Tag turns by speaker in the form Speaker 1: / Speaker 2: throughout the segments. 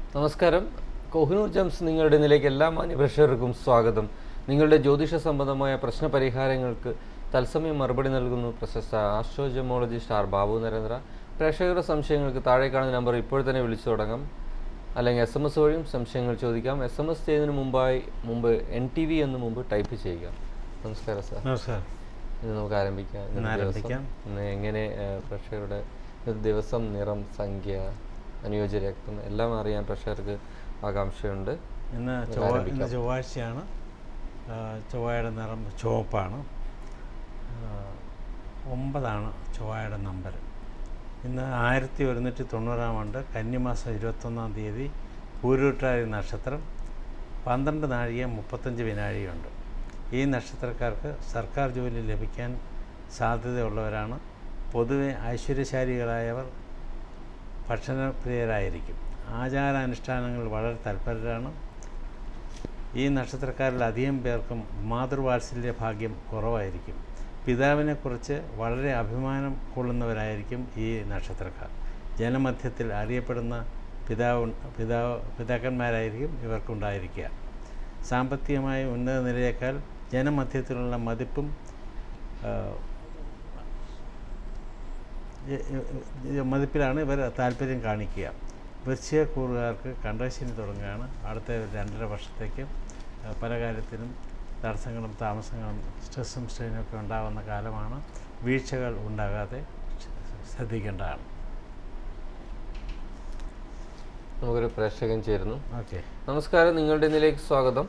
Speaker 1: നമസ്കാരം കോഹിനൂർ ജംസ് നിങ്ങളുടെ ഇതിലേക്ക് എല്ലാ മാന്യപ്രേക്ഷകർക്കും സ്വാഗതം നിങ്ങളുടെ ജ്യോതിഷ സംബന്ധമായ പ്രശ്ന പരിഹാരങ്ങൾക്ക് തത്സമയം മറുപടി നൽകുന്നു പ്രശസ്ത ആസ്ട്രോജമോളജിസ്റ്റ് ആർ ബാബു നരേന്ദ്ര പ്രേക്ഷകരുടെ സംശയങ്ങൾക്ക് താഴെ കാണുന്ന നമ്പർ ഇപ്പോൾ തന്നെ വിളിച്ചു തുടങ്ങാം അല്ലെങ്കിൽ എസ് എം എസ് വഴിയും സംശയങ്ങൾ ചോദിക്കാം എസ് എം എസ് ചെയ്യുന്നതിന് മുമ്പായി മുമ്പ് എൻ ടി വി എന്ന് മുമ്പ് ടൈപ്പ് ചെയ്യുക നമസ്കാരം സാർ
Speaker 2: നമസ്കാരം
Speaker 1: ഇന്ന് നമുക്ക് ആരംഭിക്കാം
Speaker 2: ഇന്ന്
Speaker 1: ഇന്നത്തെ ദിവസം.
Speaker 2: ആരംഭിക്കാം.
Speaker 1: ഇന്ന് എങ്ങനെ ഏഹ്, പ്രേക്ഷകരുടെ ഇന്നത്തെ ദിവസം നിറം സംഖ്യ അനുയോജ്യ രക്തം എല്ലാം അറിയാൻ പ്രേക്ഷകർക്ക് ആകാംക്ഷയുണ്ട്
Speaker 2: ഇന്ന് ചൊവ്വ ഇന്ന് ചൊവ്വാഴ്ചയാണ് ആ, ചൊവ്വയുടെ നിറം ചുവപ്പാണ് ആ, ഒമ്പതാണ് ചൊവ്വയുടെ നമ്പർ ഇന്ന് ആയിരത്തി ഒരുന്നൂറ്റി തൊണ്ണൂറാം ആണ്ട് കന്നിമാസം ഇരുപത്തൊന്നാം തീയതി പൂരുട്ടാരി നക്ഷത്രം പന്ത്രണ്ട് നാഴിക മുപ്പത്തഞ്ച് വിനാഴികയുണ്ട് ഈ നക്ഷത്രക്കാർക്ക് സർക്കാർ ജോലി ലഭിക്കാൻ സാധ്യതയുള്ളവരാണ് പൊതുവെ ഐശ്വര്യശാലികളായവർ ഭക്ഷണപ്രിയരായിരിക്കും ആചാരാനുഷ്ഠാനങ്ങൾ വളരെ തൽപരരാണ് ഈ നക്ഷത്രക്കാരിൽ അധികം പേർക്കും മാതൃവാത്സല്യ ഭാഗ്യം കുറവായിരിക്കും പിതാവിനെക്കുറിച്ച് വളരെ അഭിമാനം കൊള്ളുന്നവരായിരിക്കും ഈ നക്ഷത്രക്കാർ ജനമധ്യത്തിൽ അറിയപ്പെടുന്ന പിതാവ് പിതാവ് പിതാക്കന്മാരായിരിക്കും ഇവർക്കുണ്ടായിരിക്കുക സാമ്പത്തികമായ ഉന്നത നിലയേക്കാൾ ജനമധ്യത്തിലുള്ള മതിപ്പും ആ, ഈ- ഈ- ഈ മതിപ്പിലാണ് ഇവർ താല്പര്യം കാണിക്കുക വൃശ്ചികക്കൂറുകാർക്ക് കണ്ടശനി തുടങ്ങുകയാണ് അടുത്ത ഒരു രണ്ടര വർഷത്തേക്ക് ആ, പല കാര്യത്തിനും തടസ്സങ്ങളും താമസങ്ങളും സ്ട്രെസ്സും സ്ട്രെയിനും ഒക്കെ ഉണ്ടാകുന്ന കാലമാണ് വീഴ്ചകൾ ഉണ്ടാകാതെ ശ്രദ്ധിക്കേണ്ടതാണ്
Speaker 1: നമുക്കൊരു പ്രേക്ഷകൻ ചേരുന്നു
Speaker 2: ഓക്കെ
Speaker 1: നമസ്കാരം നിങ്ങളുടെ ഇതിലേക്ക് സ്വാഗതം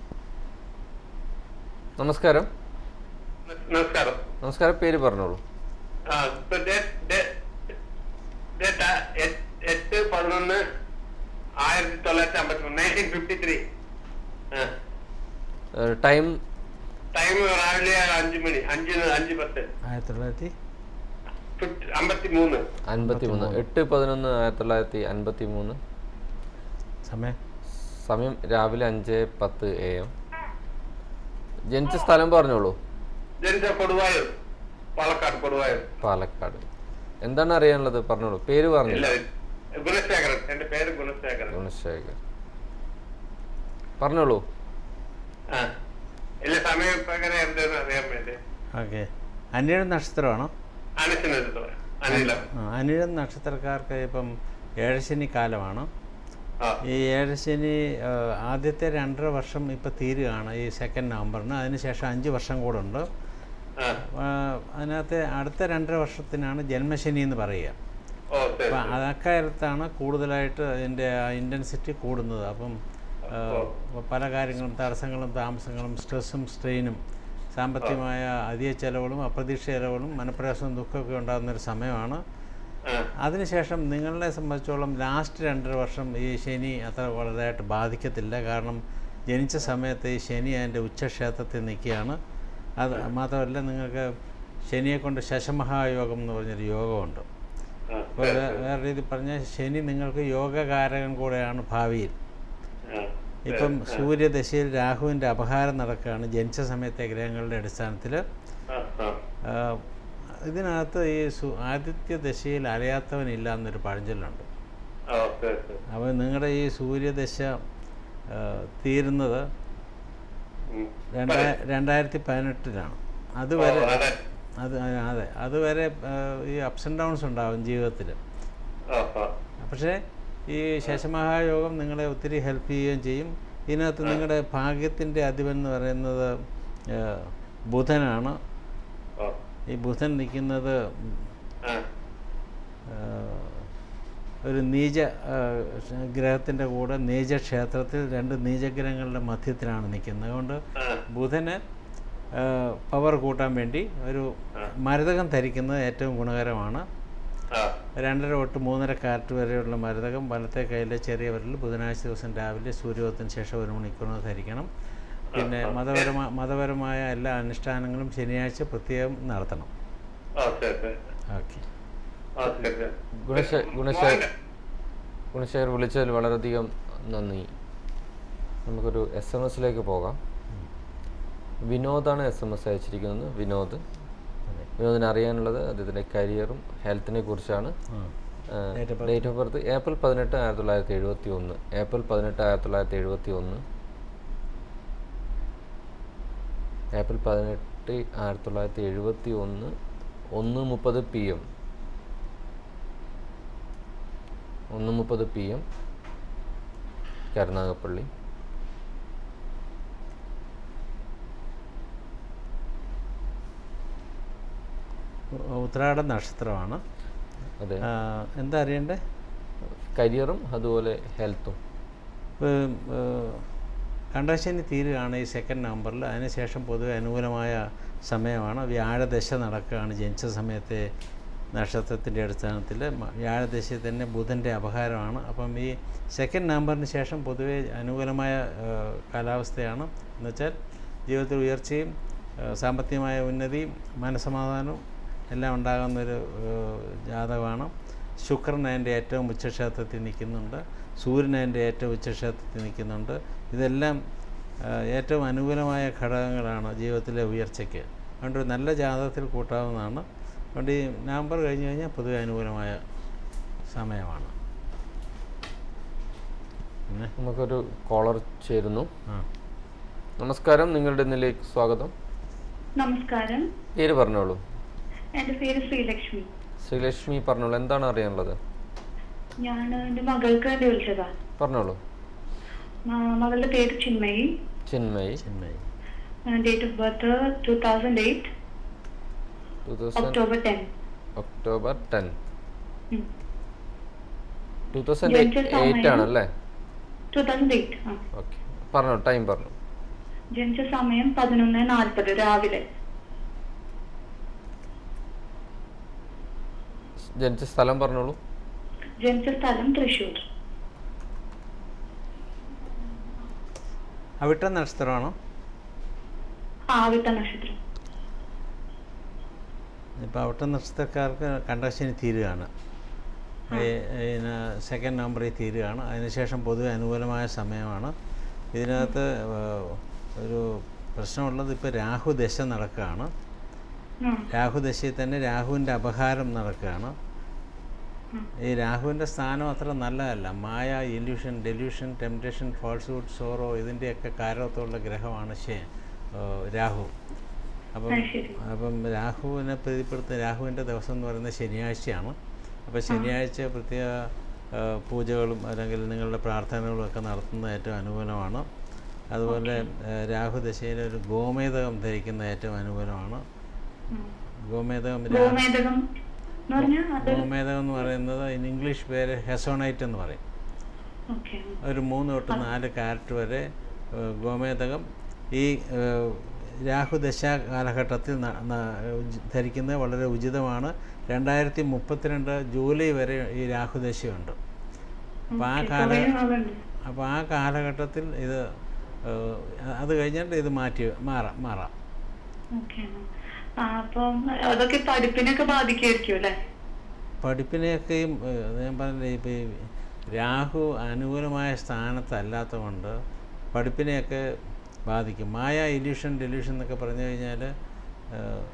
Speaker 1: നമസ്കാരം
Speaker 3: നമസ്കാരം
Speaker 1: നമസ്കാരം പേര് പറഞ്ഞോളൂ
Speaker 3: ആ ഇപ്പൊ ഡേ- ഡേ- ഡേറ്റ എട്ട് എട്ട് പതിനൊന്ന് ആയിരത്തി തൊള്ളായിരത്തി അമ്പത്തി മൂന്ന് നയൻറ്റീൻ ഫിഫ്റ്റി ത്രീ
Speaker 1: ഏഹ്, ടൈം
Speaker 3: ടൈം രാവിലെ അഞ്ച് മണി അഞ്ച് അഞ്ച് പത്ത്
Speaker 2: ആയിരത്തി തൊള്ളായിരത്തി
Speaker 3: ഫിഫ്റ്റി അമ്പത്തി മൂന്ന്
Speaker 1: അൻപത്തി മൂന്ന് എട്ട് പതിനൊന്ന് ആയിരത്തി തൊള്ളായിരത്തി അൻപത്തി മൂന്ന്
Speaker 2: സമയം
Speaker 1: സമയം രാവിലെ അഞ്ച് പത്ത് എ എം ജനിച്ച സ്ഥലം പറഞ്ഞോളൂ
Speaker 3: ജനിച്ച കൊടുവായൂർ പാലക്കാട് കൊടുവായൂർ
Speaker 1: പാലക്കാട് എന്താണ് അറിയാനുള്ളത് പറഞ്ഞോളൂ പേര്
Speaker 3: ഇല്ല
Speaker 1: പറഞ്ഞില്ല
Speaker 3: ഗുണശേഖരൻ എന്റെ പേര് ഗുണശേഖരൻ
Speaker 1: ഗുണശേഖർ പറഞ്ഞോളൂ
Speaker 3: ആ ഇല്ല സമയം ഇപ്പൊ എങ്ങനെ എന്തെന്ന് അറിയാൻ വേണ്ടി
Speaker 2: ഓക്കെ അനിഴം നക്ഷത്രമാണോ
Speaker 3: അനിശനെടുത്തോ അനില
Speaker 2: ആ, അനിഴം നക്ഷത്രക്കാർക്ക് ഇപ്പം ഏഴശനി കാലമാണ്
Speaker 3: ആ
Speaker 2: ഈ ഏഴശനി ആ, ആദ്യത്തെ രണ്ടര വർഷം ഇപ്പം തീരുകയാണ് ഈ സെക്കൻഡ് നവംബറിന് അതിനുശേഷം അഞ്ച് വർഷം കൂടെ ഉണ്ട്
Speaker 3: ആ
Speaker 2: ആ, അതിനകത്ത് അടുത്ത രണ്ടര വർഷത്തിനാണ് ജന്മശനി എന്ന് പറയുക
Speaker 3: ഓ ശരി
Speaker 2: അപ്പം അക്കാര്യത്താണ് കൂടുതലായിട്ട് അതിൻ്റെ ഇൻറ്റൻസിറ്റി കൂടുന്നത് അപ്പം ആ, പല കാര്യങ്ങളും തടസ്സങ്ങളും താമസങ്ങളും സ്ട്രെസ്സും സ്ട്രെയിനും സാമ്പത്തികമായ അധിക ചെലവുകളും അപ്രതീക്ഷിത ചെലവുകളും മനപ്രയാസവും ദുഃഖമൊക്കെ ഉണ്ടാകുന്ന ഒരു സമയമാണ്
Speaker 3: ആ
Speaker 2: അതിനുശേഷം നിങ്ങളെ സംബന്ധിച്ചോളം ലാസ്റ്റ് രണ്ടര വർഷം ഈ ശനി അത്ര വളരെയായിട്ട് ബാധിക്കത്തില്ല കാരണം ജനിച്ച സമയത്ത് ഈ ശനി അതിൻ്റെ ഉച്ചക്ഷേത്രത്തിൽ നിൽക്കുകയാണ് അത് മാത്രമല്ല നിങ്ങൾക്ക് ശനിയെ കൊണ്ട് ശശമഹായോഗം എന്ന് പറഞ്ഞൊരു യോഗമുണ്ട്
Speaker 3: ആ
Speaker 2: അപ്പോൾ വേറെ രീതി പറഞ്ഞാൽ ശനി നിങ്ങൾക്ക് യോഗകാരകൻ കൂടെയാണ് ഭാവിയിൽ
Speaker 3: ആ
Speaker 2: ഇപ്പം സൂര്യദശയിൽ രാഹുവിൻ്റെ അപഹാരം നടക്കുകയാണ് ജനിച്ച സമയത്തെ ഗ്രഹങ്ങളുടെ അടിസ്ഥാനത്തിൽ
Speaker 3: ആ ആ
Speaker 2: ഇതിനകത്ത് ഈ സു ആദിത്യ ദശയിൽ അറിയാത്തവനില്ല എന്നൊരു പഴഞ്ചൊല്ലുണ്ട്
Speaker 3: ആ ശരി ശരി
Speaker 2: അപ്പോൾ നിങ്ങളുടെ ഈ സൂര്യദശ ആ, തീരുന്നത്
Speaker 3: ഉം.
Speaker 2: രണ്ടാ രണ്ടായിരത്തി പതിനെട്ടിലാണ്
Speaker 3: ഓ,
Speaker 2: അതുവരെ
Speaker 3: അതെ.
Speaker 2: അത് ആ, അതെ അതുവരെ ആ, ഈ അപ്സ് ആൻഡ് ഡൗൺസ് ഉണ്ടാവും ജീവിതത്തിൽ
Speaker 3: ആ, ആ.
Speaker 2: പക്ഷേ ഈ ശശമഹായോഗം നിങ്ങളെ ഒത്തിരി ഹെൽപ്പ് ചെയ്യുകയും ചെയ്യും ഇതിനകത്ത് നിങ്ങളുടെ ഭാഗ്യത്തിൻ്റെ അധിപൻ എന്ന് പറയുന്നത് ആ, ബുധനാണ്
Speaker 3: ഓ,
Speaker 2: ഈ ബുധൻ നിൽക്കുന്നത്
Speaker 3: ആ,
Speaker 2: ആ, ഒരു നീച ഗ്രഹത്തിൻ്റെ കൂടെ നീചക്ഷേത്രത്തിൽ രണ്ട് നീചഗ്രഹങ്ങളുടെ മധ്യത്തിലാണ് നിൽക്കുന്നത് അതുകൊണ്ട്
Speaker 3: ആ,
Speaker 2: ബുധന് പവർ കൂട്ടാൻ വേണ്ടി ഒരു മരതകം ധരിക്കുന്നത് ഏറ്റവും ഗുണകരമാണ്
Speaker 3: ആ,
Speaker 2: രണ്ടര തൊട്ട് മൂന്നര കാറ്റ് വരെയുള്ള മരതകം വലത്തെ കയ്യിലെ ചെറിയ വിരൽ ബുധനാഴ്ച ദിവസം രാവിലെ സൂര്യോദയത്തിന് ശേഷം ഒരു മണിക്കൂറിന് ധരിക്കണം പിന്നെ മതപരമായ മതപരമായ എല്ലാ അനുഷ്ഠാനങ്ങളും ശനിയാഴ്ച പ്രത്യേകം നടത്തണം
Speaker 3: ആ, ശരി, ശരി.
Speaker 2: ഓക്കെ
Speaker 3: ആ, ശരി, ശരി.
Speaker 1: ഗുണശേ ഗുണശേഖർ
Speaker 3: മോഹന്റെ-
Speaker 1: ഗുണശേഖർ വിളിച്ചതിൽ വളരെയധികം നന്ദി നമുക്കൊരു എസ് എം എസിലേക്ക് പോകാം വിനോദാണ് എസ് എം എസ് അയച്ചിരിക്കുന്നത് വിനോദ്
Speaker 2: അതെ
Speaker 1: വിനോദിന് അറിയാനുള്ളത് അദ്ദേഹത്തിൻ്റെ കരിയറും ഹെൽത്തിനെ കുറിച്ചാണ്
Speaker 2: ആ Date of birth.
Speaker 1: Date of birth April പതിനെട്ട് ആയിരത്തി തൊള്ളായിരത്തി എഴുപത്തി ഒന്ന് ഏപ്രിൽ പതിനെട്ട് ആയിരത്തി തൊള്ളായിരത്തി എഴുപത്തി ഒന്ന് ഏപ്രിൽ പതിനെട്ട് ആയിരത്തി തൊള്ളായിരത്തി എഴുപത്തി ഒന്ന് ഒന്ന് മുപ്പത് പി എം ഒന്ന് മുപ്പത് പി എം കരുനാഗപ്പള്ളി
Speaker 2: ഉ- ഉത്രാട നക്ഷത്രമാണ്
Speaker 1: അതെ
Speaker 2: ആ, എന്താ അറിയണ്ടേ
Speaker 1: കരിയറും അതുപോലെ ഹെൽത്തും
Speaker 2: ഇപ്പം, ഏ, കണ്ടശനി തീരുകയാണ് ഈ സെക്കൻഡ് നമ്പറിൽ അതിനുശേഷം പൊതുവെ അനുകൂലമായ സമയമാണ് വ്യാഴദശ നടക്കുകയാണ് ജനിച്ച സമയത്തെ നക്ഷത്രത്തിൻ്റെ അടിസ്ഥാനത്തിൽ മ- വ്യാഴദശയിൽ തന്നെ ബുധൻ്റെ അപഹാരമാണ് അപ്പം ഈ സെക്കൻഡ് നമ്പറിന് ശേഷം പൊതുവെ അനുകൂലമായ ഏ, കാലാവസ്ഥയാണ് എന്നുവെച്ചാൽ ജീവിതത്തിൽ ഉയർച്ചയും ഏ, സാമ്പത്തികമായ ഉന്നതിയും മനസമാധാനവും എല്ലാം ഉണ്ടാകുന്നൊരു ഏ, ജാതകമാണ് ശുക്രൻ അതിൻ്റെ ഏറ്റവും ഉച്ചക്ഷേത്രത്തിൽ നിൽക്കുന്നുണ്ട് സൂര്യൻ അതിൻ്റെ ഏറ്റവും ഉച്ചക്ഷേത്രത്തിൽ നിൽക്കുന്നുണ്ട് ഇതെല്ലാം ആ, ഏറ്റവും അനുകൂലമായ ഘടകങ്ങളാണ് ജീവിതത്തിലെ ഉയർച്ചയ്ക്ക് അതുകൊണ്ട് ഒരു നല്ല ജാതകത്തിൽ കൂട്ടാവുന്നതാണ് അതുകൊണ്ട് ഈ നവംബർ കഴിഞ്ഞ് കഴിഞ്ഞാൽ പൊതുവെ അനുകൂലമായ സമയമാണ് പിന്നെ
Speaker 1: നമുക്കൊരു കോളർ ചേരുന്നു
Speaker 2: ആ
Speaker 1: നമസ്കാരം നിങ്ങളുടെ ഇന്നിലേക്ക് സ്വാഗതം
Speaker 4: നമസ്കാരം
Speaker 1: പേര് പറഞ്ഞോളൂ
Speaker 4: എൻ്റെ പേര് ശ്രീലക്ഷ്മി
Speaker 1: ശ്രീലക്ഷ്മി പറഞ്ഞോളൂ എന്താണ് അറിയാനുള്ളത്
Speaker 4: ഞാൻ എൻ്റെ മകൾക്ക് വേണ്ടി വിളിച്ചതാ
Speaker 1: പറഞ്ഞോളൂ
Speaker 4: മ- മകളുടെ പേര് Chinmayi
Speaker 1: Chinmayi
Speaker 2: Chennai
Speaker 4: date of birth two thousand eight
Speaker 1: two thousand
Speaker 4: October ten
Speaker 1: October ten two thousand
Speaker 4: ജനിച്ച
Speaker 1: എയ്റ്റ്
Speaker 4: സമയം?
Speaker 1: ആണല്ലേ
Speaker 4: ടൂ തൗസൻഡ് എയ്റ്റ് ആ
Speaker 1: ഓക്കെ പറഞ്ഞോ ടൈം പറഞ്ഞു
Speaker 4: ജനിച്ച സമയം പതിനൊന്ന് നാൽപ്പത് രാവിലെ
Speaker 1: ജനിച്ച സ്ഥലം പറഞ്ഞോളൂ
Speaker 4: ജനിച്ച സ്ഥലം തൃശ്ശൂർ
Speaker 2: അവിട്ട നക്ഷത്രമാണോ
Speaker 4: ആവിട്ട നക്ഷത്രം
Speaker 2: ഇപ്പോൾ അവിട്ട നക്ഷത്രക്കാർക്ക് കണ്ടശനി തീരുകയാണ് പിന്നെ സെക്കൻഡ് നമ്പറിൽ തീരുകയാണ് അതിനുശേഷം പൊതുവെ അനുകൂലമായ സമയമാണ് ഇതിനകത്ത് ഏഹ്, ഒരു പ്രശ്നമുള്ളത് ഇപ്പോൾ രാഹു ദശ നടക്കുകയാണ്
Speaker 4: ഉം.
Speaker 2: രാഹു ദശയിൽ തന്നെ രാഹുവിൻ്റെ അപഹാരം നടക്കുകയാണ്
Speaker 4: ഉം.
Speaker 2: ഈ രാഹുവിൻ്റെ സ്ഥാനം അത്ര നല്ലതല്ല മായ illusion delusion temptation falsehood sorrow ഇതിൻ്റെയൊക്കെ കാരകത്തുള്ള ഗ്രഹമാണ് ശേ ഏഹ്, രാഹു അപ്പം
Speaker 4: അത് ശരി.
Speaker 2: അപ്പം രാഹുവിനെ പ്രീതിപ്പെടുത്തുന്ന രാഹുവിൻ്റെ ദിവസം എന്ന് പറയുന്നത് ശനിയാഴ്ചയാണ് അപ്പോൾ ശനിയാഴ്ച പ്രത്യേക ഏഹ്, പൂജകളും അല്ലെങ്കിൽ നിങ്ങളുടെ പ്രാർത്ഥനകളും ഒക്കെ നടത്തുന്നത് ഏറ്റവും അനുകൂലമാണ് അതുപോലെ ഏഹ്, രാഹു ദശയിൽ ഒരു ഗോമേതകം ധരിക്കുന്ന ഏറ്റവും അനുകൂലമാണ്
Speaker 4: ഉം.
Speaker 2: ഗോമേതകം രാ-
Speaker 4: ഗോമേതകം എന്ന് പറഞ്ഞാൽ അത്
Speaker 2: ഗോമേതകം എന്ന് പറയുന്നത് ഇൻ ഇംഗ്ലീഷ് പേര് ഹെസോണൈറ്റ് എന്ന് പറയും
Speaker 4: ഓക്കെ
Speaker 2: ഒരു മൂന്ന് തൊട്ട് നാല് കാരറ്റ് വരെ ഏഹ്, ഗോമേതകം ഈ ഏഹ്, രാഹുദശ കാലഘട്ടത്തിൽ ന- ന- ഉജ്- ധരിക്കുന്നത് വളരെ ഉചിതമാണ് രണ്ടായിരത്തി മുപ്പത്തിരണ്ട് ജൂലൈ വരെ ഈ രാഹുദശയുണ്ട് അപ്പോൾ ആ കാല
Speaker 4: കുറേ നാളുണ്ട്
Speaker 2: അപ്പോൾ ആ കാലഘട്ടത്തിൽ ഇത് ഏഹ്, അത് കഴിഞ്ഞിട്ട് ഇത് മാറ്റി മാറാം മാറാം
Speaker 4: ഓക്കെ ആ അപ്പം അതൊക്കെ പഠിപ്പിനൊക്കെ ബാധിക്കുമായിരിക്കും അല്ലേ
Speaker 2: പഠിപ്പിനെയൊക്കെയും ഏഹ്, ഞാൻ പറഞ്ഞില്ലേ ഇപ്പോൾ ഈ രാഹു അനുകൂലമായ സ്ഥാനത്തല്ലാത്തതുകൊണ്ട് പഠിപ്പിനെയൊക്കെ ബാധിക്കും മായ ഇല്യൂഷൻ ഡെല്യൂഷൻ എന്നൊക്കെ പറഞ്ഞു കഴിഞ്ഞാൽ ഏഹ്,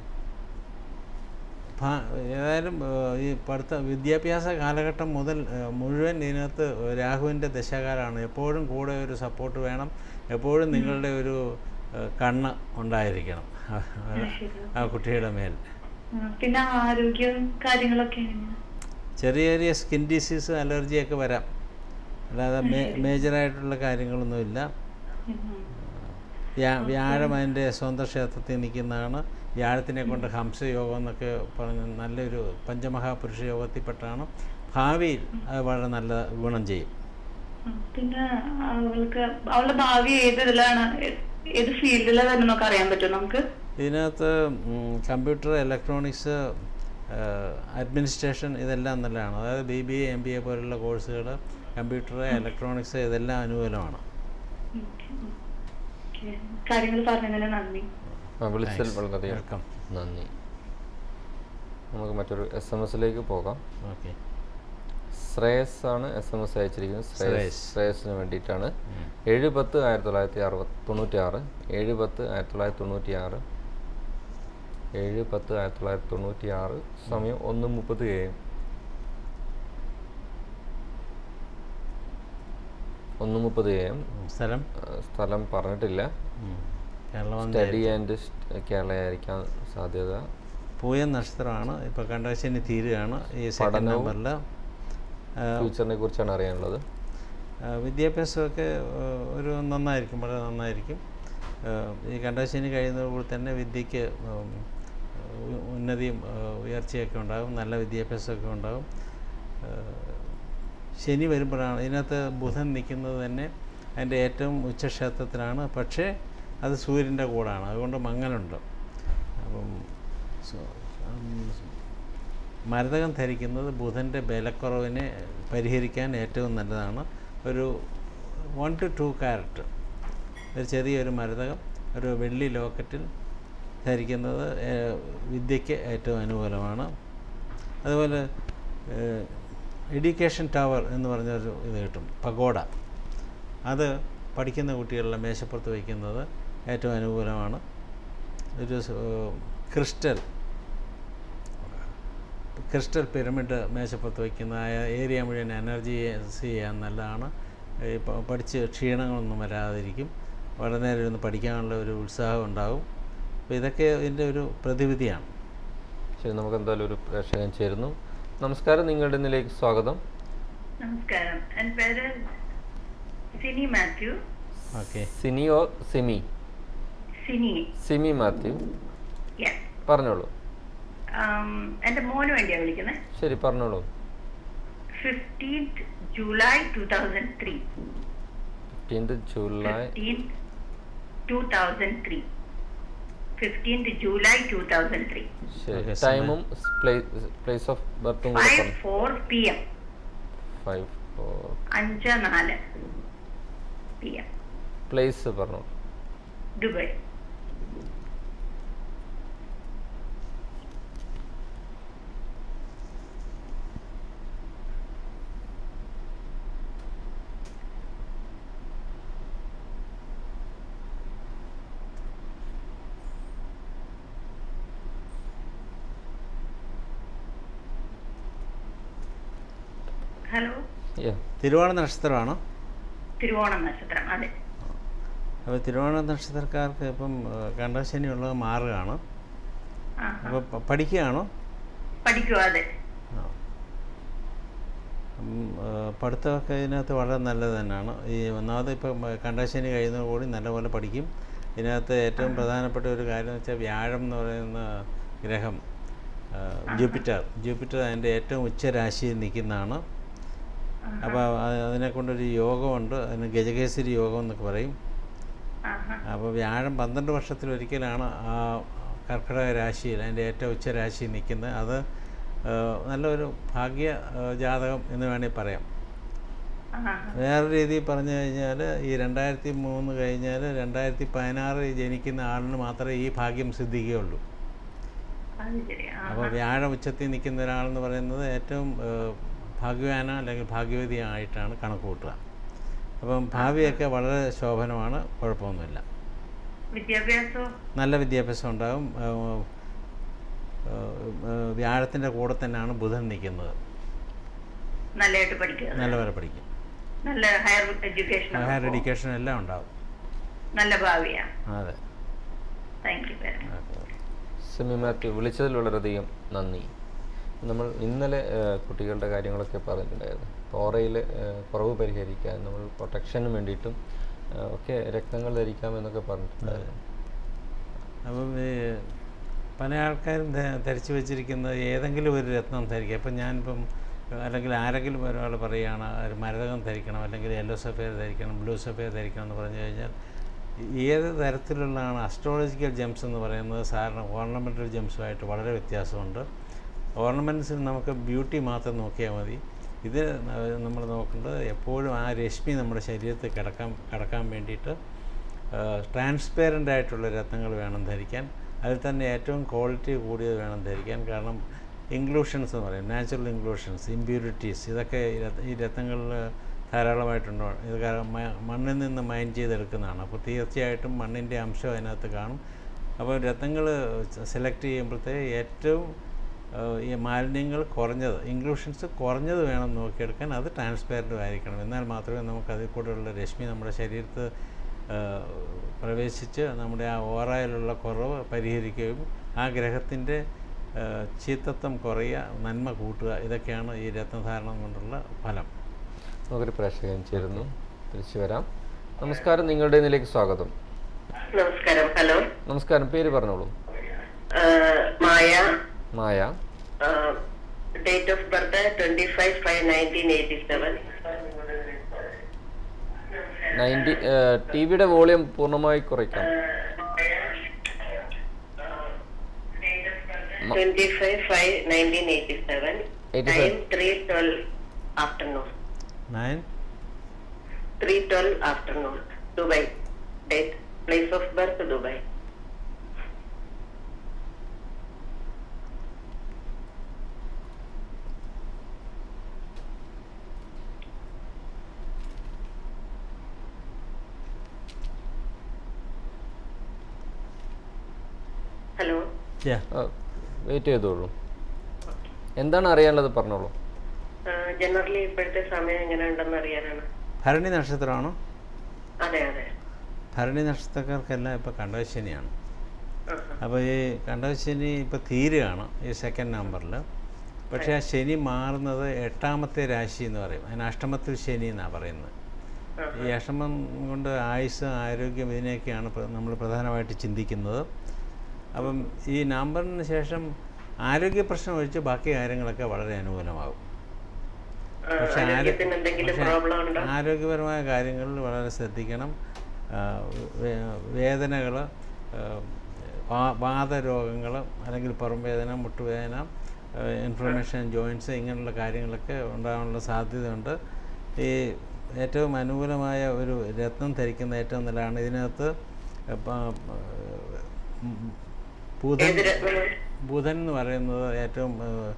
Speaker 2: ഭാ- ഏതായാലും ഏഹ്, ഈ പഠിത്ത വിദ്യാഭ്യാസ കാലഘട്ടം മുതൽ ഏഹ്, മുഴുവൻ ഇതിനകത്ത് രാഹുവിൻ്റെ ദശകാലമാണ് എപ്പോഴും കൂടെ ഒരു സപ്പോർട്ട് വേണം എപ്പോഴും നിങ്ങളുടെ ഒരു ഏഹ്, കണ്ണ് ഉണ്ടായിരിക്കണം ആ-
Speaker 4: ശരി.
Speaker 2: ആ കുട്ടിയുടെ മേൽ
Speaker 4: ആ, പിന്നെ ആരോഗ്യ കാര്യങ്ങളൊക്കെ എങ്ങനെയാ
Speaker 2: ചെറിയ ചെറിയ സ്കിൻ ഡിസീസ് അലർജിയൊക്കെ വരാം അല്ലാതെ മേ മേജറായിട്ടുള്ള കാര്യങ്ങളൊന്നുമില്ല
Speaker 4: ഉം.
Speaker 2: വ്യാ വ്യാഴം അതിൻ്റെ സ്വന്തം ക്ഷേത്രത്തിൽ നിൽക്കുന്നതാണ് വ്യാഴത്തിനെ കൊണ്ട് ഹംസയോഗം എന്നൊക്കെ പറഞ്ഞ് നല്ലൊരു പഞ്ചമഹാപുരുഷ യോഗത്തിൽപ്പെട്ടാണ് ഭാവിയിൽ അത് വളരെ നല്ല ഗുണം ചെയ്യും
Speaker 4: ആ, പിന്നെ അവൾക്ക് അവളുടെ ഭാവി ഏത് ഇതിലാണ് ഏ- ഏത് ഫീൽഡിലാണ് വരുന്നൊക്കെ അറിയാൻ പറ്റുമോ നമുക്ക്
Speaker 2: ഇതിനകത്ത് കമ്പ്യൂട്ടർ ഇലക്ട്രോണിക്സ് അഡ്മിനിസ്ട്രേഷൻ ഇതെല്ലാം നല്ലതാണ് അതായത് B B A M B A പോലുള്ള കോഴ്സുകൾ കമ്പ്യൂട്ടർ ഇലക്ട്രോണിക്സ് ഇതെല്ലാം അനുകൂലമാണ്
Speaker 4: ഓക്കെ. ഓക്കെ. കാര്യങ്ങൾ പറഞ്ഞതിന് നന്ദി
Speaker 1: ആ, വിളിച്ചതിൽ
Speaker 2: Thanks.
Speaker 1: വളരെയധികം
Speaker 2: വെൽക്കം
Speaker 1: നന്ദി നമുക്ക് മറ്റൊരു എസ് എം എസിലേക്ക് പോകാം
Speaker 2: ഓക്കെ
Speaker 1: ശ്രേയസ് ആണ് എസ് എം എസ് അയച്ചിരിക്കുന്നത് ശ്രേയസ്
Speaker 2: ശ്രേയസ്.
Speaker 1: ശ്രേയസിന് വേണ്ടിയിട്ടാണ് ഏഴ് പത്ത് ആയിരത്തി തൊള്ളായിരത്തി അറുപത് തൊണ്ണൂറ്റി ആറ് ഏഴ് പത്ത് ആയിരത്തി തൊള്ളായിരത്തി തൊണ്ണൂറ്റി ആറ് ഏഴ് പത്ത് ആയിരത്തി തൊള്ളായിരത്തി തൊണ്ണൂറ്റി ആറ് സമയം ഒന്ന് മുപ്പത് എ എം ഒന്ന് മുപ്പത് എ എം
Speaker 2: സ്ഥലം
Speaker 1: സ്ഥലം പറഞ്ഞിട്ടില്ല
Speaker 2: ഉം. കേരളം
Speaker 1: സ്റ്റഡി ആൻഡ് കേരളയായിരിക്കാൻ സാധ്യത
Speaker 2: പൂയം നക്ഷത്രമാണ് ഇപ്പോൾ കണ്ടശനി തീരുകയാണ് ഈ സെക്കൻഡ്
Speaker 1: പഠനവും
Speaker 2: നമ്പറിൽ
Speaker 1: ഫ്യൂച്ചറിനെ കുറിച്ചാണ് അറിയാനുള്ളത്
Speaker 2: വിദ്യാഭ്യാസമൊക്കെ ആ, ഒരു നന്നായിരിക്കും വളരെ നന്നായിരിക്കും ആ, ഈ കണ്ടശനി കഴിയുന്നതോടുകൂടി തന്നെ വിദ്യയ്ക്ക് ഉം, ഉ- ഉന്നതിയും ആ, ഉയർച്ചയൊക്കെ ഉണ്ടാകും നല്ല വിദ്യാഭ്യാസമൊക്കെ ഉണ്ടാകും ആ, ശനി വരുമ്പോഴാണ് ഇതിനകത്ത് ബുധൻ നിൽക്കുന്നത് തന്നെ അതിൻ്റെ ഏറ്റവും ഉച്ചക്ഷേത്രത്തിലാണ് പക്ഷേ അത് സൂര്യൻ്റെ കൂടാണ് അതുകൊണ്ട് മങ്ങലുണ്ട് അപ്പം സു- ഉം, മരതകം ധരിക്കുന്നത് ബുധൻ്റെ ബലക്കുറവിനെ പരിഹരിക്കാൻ ഏറ്റവും നല്ലതാണ് ഒരു വൺ ടു ടു കാരറ്റ് ഒരു ചെറിയൊരു മരതകം ഒരു വെള്ളി ലോക്കറ്റിൽ ധരിക്കുന്നത് ഏഹ്, വിദ്യയ്ക്ക് ഏറ്റവും അനുകൂലമാണ് അതുപോലെ എഡ്യൂക്കേഷൻ ടവർ എന്ന് പറഞ്ഞൊരു ഇത് കിട്ടും പഗോഡ അത് പഠിക്കുന്ന കുട്ടികളുടെ മേശപ്പുറത്ത് വയ്ക്കുന്നത് ഏറ്റവും അനുകൂലമാണ് ഒരു സ്- ഏഹ്, ക്രിസ്റ്റൽ ക്രിസ്റ്റൽ പിരമിഡ് മേശപ്പുറത്ത് വയ്ക്കുന്ന ആ ഏരിയ മുഴുവൻ എനർജി ചെയ്യാൻ നല്ലതാണ് ഈ പ- പഠിച്ച് ക്ഷീണങ്ങളൊന്നും വരാതിരിക്കും വളരെ നേരം ഇരുന്ന് പഠിക്കാനുള്ള ഒരു ഉത്സാഹം ഉണ്ടാകും അപ്പോൾ ഇതൊക്കെ ഇതിൻ്റെ ഒരു പ്രതിവിധിയാണ്
Speaker 1: ശരി നമുക്ക് എന്തായാലും ഒരു പ്രേക്ഷകൻ ചേരുന്നു നമസ്കാരം നിങ്ങളുടെ ഇതിലേക്ക് സ്വാഗതം
Speaker 4: നമസ്കാരം എന്റെ പേര് സിനി മാത്യു
Speaker 2: ഓക്കെ
Speaker 1: സിനി ഓ സിമി
Speaker 4: സിനി
Speaker 1: സിമി മാത്യു
Speaker 4: യെസ്
Speaker 1: പറഞ്ഞോളൂ
Speaker 4: എന്റെ മോന് വേണ്ടിയാ വിളിക്കുന്നത്
Speaker 1: ശരി പറഞ്ഞോളൂ
Speaker 4: fifteenth July two thousand three
Speaker 1: fifteenth July
Speaker 4: fifteenth two thousand three fifteenth July two thousand three
Speaker 1: ശരി
Speaker 2: Okay,
Speaker 1: ടൈമും പ്ലേസ് ഓഫ് ബർത്തും കൂടെ
Speaker 4: ഫൈവ്
Speaker 1: പറഞ്ഞു
Speaker 4: four P M
Speaker 1: five four
Speaker 4: അഞ്ച് നാല് പി എം
Speaker 1: പ്ലേസ് പറഞ്ഞു
Speaker 4: ദുബായ് ഹലോ
Speaker 1: Yeah.
Speaker 2: തിരുവോണ നക്ഷത്രമാണ്
Speaker 4: തിരുവോണം നക്ഷത്രം അതെ
Speaker 2: അപ്പോൾ തിരുവോണ നക്ഷത്രക്കാർക്ക് ഇപ്പം കണ്ടശനി ഉള്ളത് മാറുകയാണ്
Speaker 4: ആ
Speaker 2: അപ്പോൾ പ- പഠിക്കുകയാണോ
Speaker 4: പഠിക്കുവോ അതെ
Speaker 2: ആ. ഉം, ആ, പഠിത്തമൊക്കെ ഇതിനകത്ത് വളരെ നല്ലത് തന്നെയാണ് ഈ ഒന്നാമത് ഇപ്പം കണ്ടശനി കഴിയുന്നതോടുകൂടി നല്ലപോലെ പഠിക്കും ഇതിനകത്ത് ഏറ്റവും പ്രധാനപ്പെട്ട ഒരു കാര്യം എന്ന് വെച്ചാൽ വ്യാഴം എന്ന് പറയുന്ന ഗ്രഹം ആ, ജൂപ്പിറ്റർ ജൂപ്പിറ്റർ അതിൻ്റെ ഏറ്റവും ഉച്ചരാശിയിൽ നിൽക്കുന്നതാണ് അപ്പോൾ അതിനെ കൊണ്ടൊരു യോഗമുണ്ട് അതിന് ഗജകേസരി യോഗം എന്നൊക്കെ പറയും
Speaker 4: ആഹാ.
Speaker 2: അപ്പോൾ വ്യാഴം പന്ത്രണ്ട് വർഷത്തിലൊരിക്കലാണ് ആ കർക്കിടക രാശിയിൽ അതിൻ്റെ ഏറ്റവും ഉച്ചരാശിയിൽ നിൽക്കുന്നത് അത് ആ, നല്ലൊരു ഭാഗ്യ ആ, ജാതകം എന്ന് വേണമെങ്കിൽ പറയാം
Speaker 4: ആഹാ.
Speaker 2: വേറെ രീതിയിൽ പറഞ്ഞു കഴിഞ്ഞാൽ ഈ രണ്ടായിരത്തി മൂന്ന് കഴിഞ്ഞാൽ രണ്ടായിരത്തി പതിനാറ് ജനിക്കുന്ന ആളിന് മാത്രമേ ഈ ഭാഗ്യം സിദ്ധിക്കുകയുള്ളൂ
Speaker 4: അത് ശരി ആ
Speaker 2: അപ്പോൾ വ്യാഴം ഉച്ചത്തിൽ നിൽക്കുന്ന ഒരാളെന്ന് പറയുന്നത് ഏറ്റവും ആ, ഭാഗ്യവാന അല്ലെങ്കിൽ ഭാഗ്യവതിയായിട്ടാണ് കണക്ക് കൂട്ടുക അപ്പം ഭാവിയൊക്കെ വളരെ ശോഭനമാണ് കുഴപ്പമൊന്നുമില്ല
Speaker 4: വിദ്യാഭ്യാസോ
Speaker 2: നല്ല വിദ്യാഭ്യാസം ഉണ്ടാകും വ്യാഴത്തിൻ്റെ കൂടെ തന്നെയാണ് ബുധൻ നിൽക്കുന്നത്
Speaker 4: നല്ലതായിട്ട് പഠിക്കുക
Speaker 2: നല്ലപോലെ പഠിക്കും
Speaker 4: നല്ല ഹയർ എഡ്യൂക്കേഷൻ
Speaker 2: ഹയർ എഡ്യൂക്കേഷൻ എല്ലാം ഉണ്ടാകും
Speaker 4: നല്ല ഭാവിയാ
Speaker 2: അതെ
Speaker 4: thank you very much
Speaker 2: okay.
Speaker 1: Semi Mathew വിളിച്ചതിൽ വളരെയധികം നന്ദി നമ്മൾ ഇന്നലെ ആ, കുട്ടികളുടെ കാര്യങ്ങളൊക്കെ പറഞ്ഞിട്ടുണ്ടായിരുന്നു ഓറയിൽ കുറവ് പരിഹരിക്കാൻ നമ്മൾ പ്രൊട്ടക്ഷന് വേണ്ടിയിട്ടും ആ, ഒക്കെ രക്തങ്ങൾ ധരിക്കാം എന്നൊക്കെ പറഞ്ഞിട്ടുണ്ടായിരുന്നു
Speaker 2: അപ്പം ഈ പല ആൾക്കാരും ധ- ധരിച്ചു വെച്ചിരിക്കുന്നത് ഏതെങ്കിലും ഒരു രത്നം ധരിക്കുക ഇപ്പം ഞാനിപ്പം അല്ലെങ്കിൽ ആരെങ്കിലും ഒരാൾ പറയുകയാണ് ഒരു മരതകം ധരിക്കണം അല്ലെങ്കിൽ യെല്ലോ സഫയർ ധരിക്കണം ബ്ലൂ സഫയർ ധരിക്കണം എന്ന് പറഞ്ഞു കഴിഞ്ഞാൽ ഏത് തരത്തിലുള്ളതാണ് അസ്ട്രോളജിക്കൽ ജെംസ് എന്ന് പറയുന്നത് സാറിന് ഓർണമെൻ്റൽ ജെംസുമായിട്ട് വളരെ വ്യത്യാസമുണ്ട് ഓർണമെൻറ്റ്സിൽ നമുക്ക് ബ്യൂട്ടി മാത്രം നോക്കിയാൽ മതി ഇത് നമ്മൾ നോക്കേണ്ടത് എപ്പോഴും ആ രശ്മി നമ്മുടെ ശരീരത്തിൽ കിടക്കാൻ കിടക്കാൻ വേണ്ടിയിട്ട് ട്രാൻസ്പെറൻ്റ് ആയിട്ടുള്ള രത്നങ്ങൾ വേണം ധരിക്കാൻ അതിൽ തന്നെ ഏറ്റവും ക്വാളിറ്റി കൂടിയത് വേണം ധരിക്കാൻ കാരണം ഇൻക്ലൂഷൻസ് എന്ന് പറയും നാച്ചുറൽ ഇൻക്ലൂഷൻസ് ഇമ്പ്യൂരിറ്റീസ് ഇതൊക്കെ ഈ രത്ന- ഈ രത്നങ്ങളിൽ ധാരാളമായിട്ടുണ്ടോ ഇത് കാരണം മ- മണ്ണിൽ നിന്ന് മൈൻ ചെയ്തെടുക്കുന്നതാണ് അപ്പോൾ തീർച്ചയായിട്ടും മണ്ണിൻ്റെ അംശം അതിനകത്ത് കാണും അപ്പോൾ രത്നങ്ങൾ സെലക്ട് ചെയ്യുമ്പോഴത്തേ ഏറ്റവും ഏഹ്, ഈ മാലിന്യങ്ങൾ കുറഞ്ഞത് ഇൻക്ലൂഷൻസ് കുറഞ്ഞത് വേണം നോക്കിയെടുക്കാൻ അത് ട്രാൻസ്പെറൻറ്റും ആയിരിക്കണം എന്നാൽ മാത്രമേ നമുക്ക് അതിൽ കൂടെയുള്ള രശ്മി നമ്മുടെ ശരീരത്ത് ഏഹ്, പ്രവേശിച്ച് നമ്മുടെ ആ ഓറയിലുള്ള കുറവ് പരിഹരിക്കുകയും ആ ഗ്രഹത്തിൻ്റെ ഏഹ്, ചീത്തത്വം കുറയുക നന്മ കൂട്ടുക ഇതൊക്കെയാണ് ഈ രത്നധാരണം കൊണ്ടുള്ള ഫലം
Speaker 1: നമുക്കൊരു പ്രേക്ഷകൻ ചേരുന്നു തിരിച്ചു വരാം നമസ്കാരം നിങ്ങളുടെ ഇതിലേക്ക് സ്വാഗതം
Speaker 5: നമസ്കാരം ഹലോ
Speaker 1: നമസ്കാരം പേര് പറഞ്ഞോളൂ
Speaker 5: ആ, Maya
Speaker 1: Maya
Speaker 5: date of birth twenty five five nineteen eighty seven
Speaker 1: ninety ടി വിയുടെ വോളിയം പൂർണ്ണമായി കുറയ്ക്കാം മ-
Speaker 5: twenty five five nineteen eighty seven
Speaker 1: 87.
Speaker 5: Time three twelve afternoon
Speaker 2: nine
Speaker 5: three twelve afternoon Dubai date place of birth Dubai hello
Speaker 2: yeah
Speaker 1: wait ചെയ്തോളൂ എന്താണ് അറിയാനുള്ളത് പറഞ്ഞോളൂ
Speaker 5: generally ഇപ്പോഴത്തെ സമയം എങ്ങനെ ഉണ്ടെന്ന് അറിയാനാണ്
Speaker 2: ഭരണി നക്ഷത്രമാണോ
Speaker 5: അതെ അതെ
Speaker 2: ഭരണി നക്ഷത്രക്കാർക്കെല്ലാം ഇപ്പോൾ കണ്ടകശനിയാണ്
Speaker 5: ആഹാ.
Speaker 2: അപ്പോൾ ഈ കണ്ടകശനി ഇപ്പോൾ തീരുകയാണ് ഈ സെക്കൻഡ് നമ്പറിൽ പക്ഷേ ആ ശനി മാറുന്നത് എട്ടാമത്തെ രാശി എന്ന് പറയും അതിന് അഷ്ടമത്തിൽ ശനി എന്നാണ് പറയുന്നത് ഈ അഷ്ടമം കൊണ്ട് ആയുസ് ആരോഗ്യം ഇതിനെയൊക്കെയാണ് നമ്മൾ പ്രധാനമായിട്ട് ചിന്തിക്കുന്നത് അപ്പം ഈ നമ്പറിന് ശേഷം ആരോഗ്യ പ്രശ്നം ഒഴിച്ച് ബാക്കി കാര്യങ്ങളൊക്കെ വളരെ അനുകൂലമാകും
Speaker 5: ആ,
Speaker 2: പക്ഷേ ആരോ-
Speaker 5: ആരോഗ്യത്തിന് എന്തെങ്കിലും
Speaker 2: പക്ഷേ
Speaker 5: പ്രോബ്ലം ഉണ്ടോ
Speaker 2: ആരോഗ്യപരമായ കാര്യങ്ങളിൽ വളരെ ശ്രദ്ധിക്കണം വേദനകൾ വാതരോഗങ്ങൾ അല്ലെങ്കിൽ പുറം വേദന മുട്ടുവേദന ഇൻഫ്ലമേഷൻ ജോയിൻറ്റ്സ് ഇങ്ങനെയുള്ള കാര്യങ്ങളൊക്കെ ഉണ്ടാകാനുള്ള സാധ്യതയുണ്ട് ഈ ഏറ്റവും അനുകൂലമായ ഒരു രത്നം ധരിക്കുന്ന ഏറ്റവും നല്ലതാണ് ഇതിനകത്ത് പ- ഉം, ബുധൻ
Speaker 5: ഏത് രത്നമാണ്
Speaker 2: ബുധൻ എന്ന് പറയുന്നത് ഏറ്റവും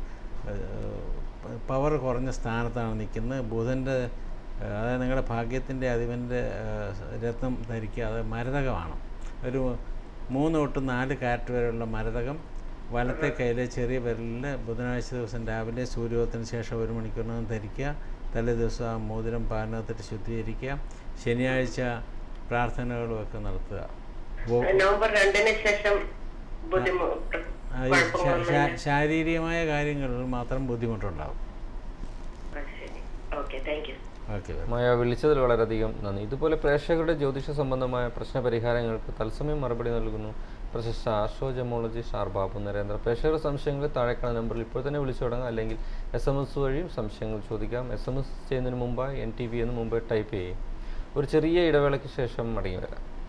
Speaker 2: പവർ കുറഞ്ഞ സ്ഥാനത്താണ് നിൽക്കുന്നത് ബുധൻ്റെ ഏഹ്, അതായത് നിങ്ങളുടെ ഭാഗ്യത്തിൻ്റെ അധിപൻ്റെ രത്നം ധരിക്കുക അത് മരതകമാണ് ഒരു മൂന്ന് തൊട്ട് നാല് കാരറ്റ് വരെയുള്ള മരതകം വലത്തെ കയ്യിലെ ചെറിയ വിരലിൽ ബുധനാഴ്ച ദിവസം രാവിലെ സൂര്യോദയത്തിന് ശേഷം ഒരു മണിക്കൂറിനകം ധരിക്കുക തലേ ദിവസം ആ മോതിരം പാലിനകത്തിട്ട് ശുദ്ധീകരിക്കുക ശനിയാഴ്ച പ്രാർത്ഥനകളുമൊക്കെ നടത്തുക ഗോ-
Speaker 5: നവംബർ രണ്ടിന് ശേഷം ബുദ്ധിമുട്ട്
Speaker 2: ആ, ഈ ശാ- ശാ- ശാരീരികമായ കാര്യങ്ങളിൽ മാത്രം ബുദ്ധിമുട്ടുണ്ടാകും
Speaker 5: ശരി okay thank you
Speaker 2: okay
Speaker 1: Maya വിളിച്ചതിൽ വളരെയധികം നന്ദി ഇതുപോലെ പ്രേക്ഷകരുടെ ജ്യോതിഷ സംബന്ധമായ പ്രശ്ന പരിഹാരങ്ങൾക്ക് തത്സമയം മറുപടി നൽകുന്നു പ്രശസ്ത ആസ്ട്രോജമോളജിസ്റ്റ് ആർ ബാബു നരേന്ദ്ര പ്രേക്ഷകരുടെ സംശയങ്ങൾ താഴെക്കാണുന്ന നമ്പറിൽ ഇപ്പോൾ തന്നെ വിളിച്ചു തുടങ്ങാം അല്ലെങ്കിൽ എസ് എം എസ് വഴിയും സംശയങ്ങൾ ചോദിക്കാം എസ് എം എസ് ചെയ്യുന്നതിന് മുമ്പായി എൻ ടി വി എന്ന് മുമ്പ് ടൈപ്പ് ചെയ്യും ഒരു ചെറിയ ഇടവേളയ്ക്ക് ശേഷം മടങ്ങി വരാം